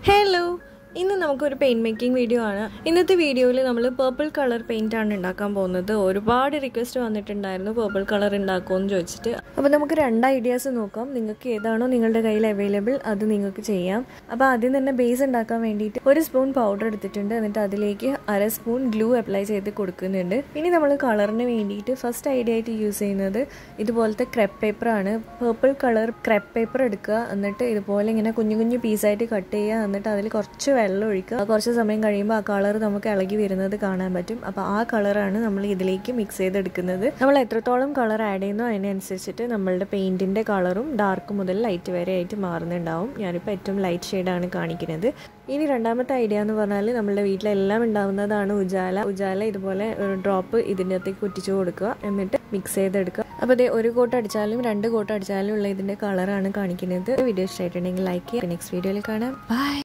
hello ഇന്ന് നമുക്കൊരു paint making video ആണ് ഇന്നത്തെ വീഡിയോയിൽ നമ്മൾ പേർപ്പിൾ കളർ പെയിൻ്റ് ആണ് ഉണ്ടാക്കാൻ പോകുന്നത് ഒരുപാട് റിക്വസ്റ്റ് വന്നിട്ടുണ്ടായിരുന്നു പേർപ്പിൾ കളർ ഉണ്ടാക്കുമെന്ന് ചോദിച്ചിട്ട് അപ്പോൾ നമുക്ക് രണ്ട് ഐഡിയാസ് നോക്കാം നിങ്ങൾക്ക് ഏതാണോ നിങ്ങളുടെ കയ്യിൽ അവൈലബിൾ അത് നിങ്ങൾക്ക് ചെയ്യാം അപ്പോൾ ആദ്യം തന്നെ ബേസ് ഉണ്ടാക്കാൻ വേണ്ടിയിട്ട് ഒരു സ്പൂൺ പൗഡർ എടുത്തിട്ടുണ്ട് എന്നിട്ട് അതിലേക്ക് അര സ്പൂൺ ഗ്ലൂ അപ്ലൈ ചെയ്ത് കൊടുക്കുന്നുണ്ട് ഇനി നമ്മൾ കളറിന് വേണ്ടിയിട്ട് ഫസ്റ്റ് ഐഡിയ ആയിട്ട് യൂസ് ചെയ്യുന്നത് ഇതുപോലത്തെ ക്രെപ്പ് പേപ്പറാണ് പേർപ്പിൾ കളർ ക്രെപ്പ് പേപ്പർ എടുക്കുക എന്നിട്ട് ഇതുപോലെ ഇങ്ങനെ കുഞ്ഞു കുഞ്ഞു പീസായിട്ട് കട്ട് ചെയ്യുക എന്നിട്ട് അതിൽ കുറച്ച് വെള്ളം ഒഴിക്കുക കുറച്ച് സമയം കഴിയുമ്പോൾ ആ കളർ നമുക്ക് ഇളകി വരുന്നത് കാണാൻ പറ്റും അപ്പോൾ ആ കളറാണ് നമ്മൾ ഇതിലേക്ക് മിക്സ് ചെയ്തെടുക്കുന്നത് നമ്മൾ എത്രത്തോളം കളർ ആഡ് ചെയ്യുന്നോ അതിനനുസരിച്ചിട്ട് നമ്മളുടെ പെയിൻറ്റിൻ്റെ കളറും ഡാർക്ക് മുതൽ ലൈറ്റ് വരെ ആയിട്ട് മാറുന്നുണ്ടാവും ഞാനിപ്പോൾ ഏറ്റവും ലൈറ്റ് ഷെയ്ഡാണ് കാണിക്കുന്നത് ഇനി രണ്ടാമത്തെ ഐഡിയ എന്ന് പറഞ്ഞാൽ നമ്മുടെ വീട്ടിലെല്ലാം ഉണ്ടാവുന്നതാണ് ഉജാല ഉജാല ഇതുപോലെ ഒരു ഡ്രോപ്പ് ഇതിൻ്റെ അകത്തേക്ക് കുറ്റിച്ചു കൊടുക്കുക എന്നിട്ട് മിക്സ് ചെയ്തെടുക്കുക അപ്പോൾ ഇതേ ഒരു കോട്ട് അടിച്ചാലും രണ്ട് കോട്ട് അടിച്ചാലും ഉള്ള ഇതിൻ്റെ കളറാണ് കാണിക്കുന്നത് വീഡിയോ ഇഷ്ടമായിട്ടുണ്ടെങ്കിൽ ലൈക്ക് ചെയ്യുക നെക്സ്റ്റ് വീഡിയോയിൽ കാണാം ബൈ